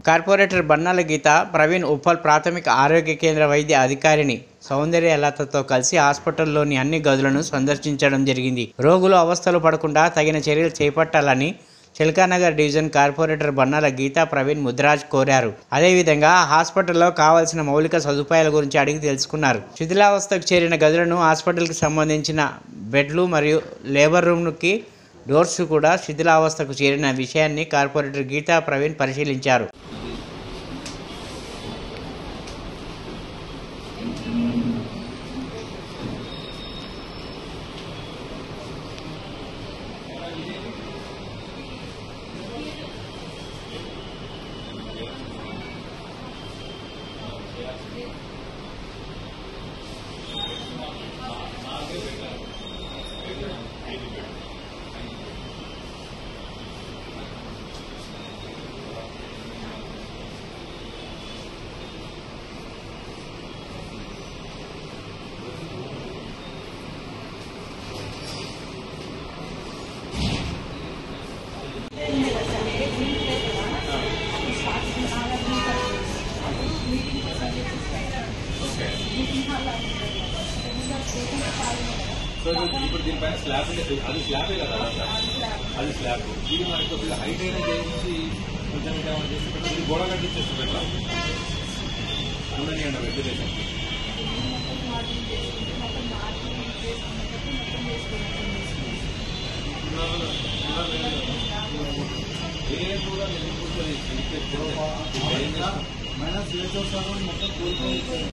Corporator Bannala Geetha Praveen Uppal ప్రాథమిక ఆరోగ్య కేంద్ర వైద్య అధికారిని సౌందర్యలతతో కలిసి హాస్పిటల్లోని అన్ని గదులను సందర్శించడం జరిగింది రోగులు అవస్థలు పడకుండా తగిన చర్యలు చేపట్టాలని చిలకానగర్ డివిజన్ కార్పొరేటర్ బన్నాల గీతా ప్రవీణ్ ముద్రాజ్ కోరారు అదేవిధంగా హాస్పిటల్లో కావాల్సిన మౌలిక సదుపాయాల గురించి అడిగి తెలుసుకున్నారు శిథిలావస్థకు చేరిన గదులను హాస్పిటల్కి సంబంధించిన బెడ్లు మరియు లేబర్ రూమ్కి డోర్స్ కూడా శిథిలావస్థకు చేరిన విషయాన్ని కార్పొరేటర్ గీతా ప్రవీణ్ పరిశీలించారు సో ఇది ఇప్పుడు దీనిపైన స్లాబ్ ఉంటే అది స్లాబే కదా అదంతా? అది స్లాబ్ ఇది మనకి కొద్దిగా హైట్ అయినా చేయించి కొంచెం ఇంకా ఏమైనా చేసి పెట్టాలి. ఇది గోడ కట్టించేసి పెట్టా ఉండని అండి వెంటిలేషన్ ఏ కూడా నేను కూర్చొని ఏం చేస్తాం? మైనస్ ఏ చూస్తాను మొత్తం కోల్పోయి